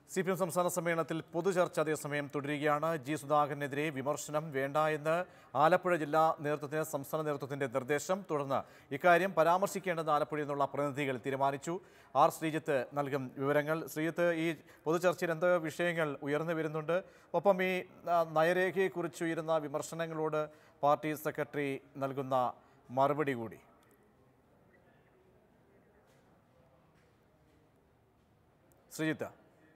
C P M സംസ്ഥാന സമ്മേളനത്തിൽ പൊതുചർച്ച അതേസമയം തുടരുകയാണ് ജി സുധാകരനെതിരെ വിമർശനം വേണ്ട എന്ന് ആലപ്പുഴ ജില്ലാ നേതൃത്വത്തിന് സംസ്ഥാന നേതൃത്വത്തിന്റെ നിർദ്ദേശം തുടർന്ന് ഇക്കാര്യം പരാമർശിക്കേണ്ടെന്ന് ആലപ്പുഴയിൽ നിന്നുള്ള പ്രതിനിധികൾ തീരുമാനിച്ചു ആർ ശ്രീജിത്ത് നൽകും വിവരങ്ങൾ ശ്രീജിത്ത് ഈ പൊതുചർച്ചയിൽ എന്തോ വിഷയങ്ങൾ ഉയർന്നു വരുന്നുണ്ട് ഒപ്പം ഈ ആ, നയരേഖയെക്കുറിച്ച് ഉയരുന്ന വിമർശനങ്ങളോട് പാർട്ടി സെക്രട്ടറി നൽകുന്ന മറുപടി കൂടി ശ്രീജിത്ത്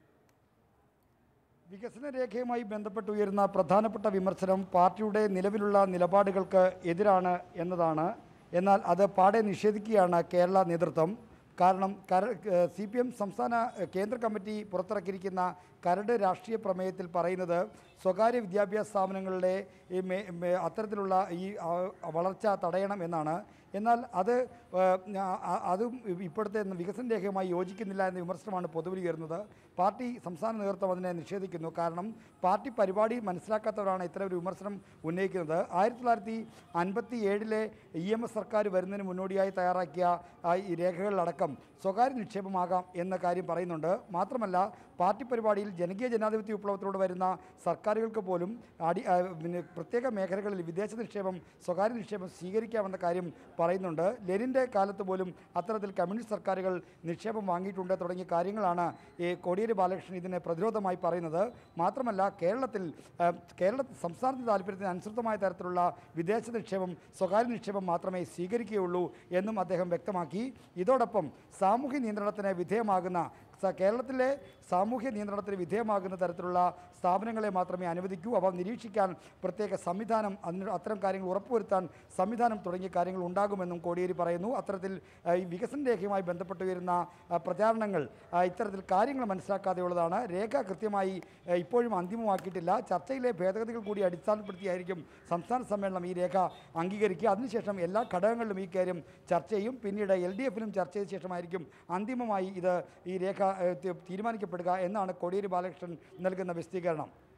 വികസന രേഖയുമായി ബന്ധപ്പെട്ട് ഉയരുന്ന പ്രധാനപ്പെട്ട വിമർശനം പാർട്ടിയുടെ നിലവിലുള്ള നിലപാടുകൾക്ക് എതിരാണ് എന്നതാണ് എന്നാൽ അത് പാടെ നിഷേധിക്കുകയാണ് കേരള നേതൃത്വം കാരണം കര സി പി എം സംസ്ഥാന ഏഹ്, കേന്ദ്ര കമ്മിറ്റി പുറത്തിറക്കിയിരിക്കുന്ന കരട് രാഷ്ട്രീയ പ്രമേയത്തിൽ പറയുന്നത് സ്വകാര്യ വിദ്യാഭ്യാസ സ്ഥാപനങ്ങളുടെ ഈ മേ മേ- അത്തരത്തിലുള്ള ഈ ആ, വളർച്ച തടയണം എന്നാണ് എന്നാൽ അത് ഏഹ്, ആ- ആ- അതും ഇപ്പോഴത്തെ വികസന രേഖയുമായി യോജിക്കുന്നില്ല എന്ന വിമർശനമാണ് പൊതുവിൽ ഉയർന്നത് പാർട്ടി സംസ്ഥാന നേതൃത്വം അതിനെ നിഷേധിക്കുന്നു കാരണം പാർട്ടി പരിപാടി മനസ്സിലാക്കാത്തവരാണ് ഇത്തരം ഒരു വിമർശനം ഉന്നയിക്കുന്നത് ആയിരത്തി തൊള്ളായിരത്തി അൻപത്തി ഏഴിലെ ഇ എം എസ് സർക്കാർ വരുന്നതിന് മുന്നോടിയായി തയ്യാറാക്കിയ ആ, ഈ രേഖകളിലടക്കം സ്വകാര്യ നിക്ഷേപമാകാം എന്ന കാര്യം പറയുന്നുണ്ട് മാത്രമല്ല പാർട്ടി പരിപാടിയിൽ ജനകീയ ജനാധിപത്യ വിപ്ലവത്തിലൂടെ വരുന്ന സർക്കാരുകൾക്ക് പോലും അടി ആ, പിന്നെ പ്രത്യേക മേഖലകളിൽ വിദേശ നിക്ഷേപം സ്വകാര്യ നിക്ഷേപം സ്വീകരിക്കാമെന്ന കാര്യം പറയുന്നുണ്ട് ലെനിൻ്റെ കാലത്ത് പോലും അത്തരത്തിൽ കമ്മ്യൂണിസ്റ്റ് സർക്കാരുകൾ നിക്ഷേപം വാങ്ങിയിട്ടുണ്ട് തുടങ്ങിയ കാര്യങ്ങളാണ് ഈ കോടിയേരി ബാലകൃഷ്ണൻ ഇതിനെ പ്രതിരോധമായി പറയുന്നത് മാത്രമല്ല കേരളത്തിൽ ആ, കേരള സംസ്ഥാനത്തെ താല്പര്യത്തിന് അനുസൃതമായ തരത്തിലുള്ള വിദേശ നിക്ഷേപം സ്വകാര്യ നിക്ഷേപം മാത്രമേ സ്വീകരിക്കുകയുള്ളൂ എന്നും അദ്ദേഹം വ്യക്തമാക്കി ഇതോടൊപ്പം സാമൂഹ്യ നിയന്ത്രണത്തിന് വിധേയമാകുന്ന സ- കേരളത്തിലെ സാമൂഹ്യ നിയന്ത്രണത്തിന് വിധേയമാകുന്ന തരത്തിലുള്ള സ്ഥാപനങ്ങളെ മാത്രമേ അനുവദിക്കൂ അവ നിരീക്ഷിക്കാൻ പ്രത്യേക സംവിധാനം അതിന് അത്തരം കാര്യങ്ങൾ ഉറപ്പുവരുത്താൻ സംവിധാനം തുടങ്ങിയ കാര്യങ്ങൾ ഉണ്ടാകുമെന്നും കോടിയേരി പറയുന്നു അത്തരത്തിൽ ആ, ഈ വികസന രേഖയുമായി ബന്ധപ്പെട്ട് വരുന്ന ആ, പ്രചാരണങ്ങൾ ആ, ഇത്തരത്തിൽ കാര്യങ്ങൾ മനസ്സിലാക്കാതെയുള്ളതാണ് രേഖ കൃത്യമായി ആ, ഇപ്പോഴും അന്തിമമാക്കിയിട്ടില്ല ചർച്ചയിലെ ഭേദഗതികൾ കൂടി അടിസ്ഥാനപ്പെടുത്തിയായിരിക്കും സംസ്ഥാന സമ്മേളനം ഈ രേഖ അംഗീകരിക്കുക അതിനുശേഷം എല്ലാ ഘടകങ്ങളിലും ഈ കാര്യം ചർച്ച ചെയ്യും പിന്നീട് എൽ ഡി എഫിലും ചർച്ച ചെയ്ത ശേഷമായിരിക്കും അന്തിമമായി ഇത് ഈ രേഖ ഏഹ്, തീ- തീരുമാനിക്കപ്പെടുക എന്നാണ് കോടിയേരി ബാലകൃഷ്ണൻ നൽകുന്ന വിശദീകരണം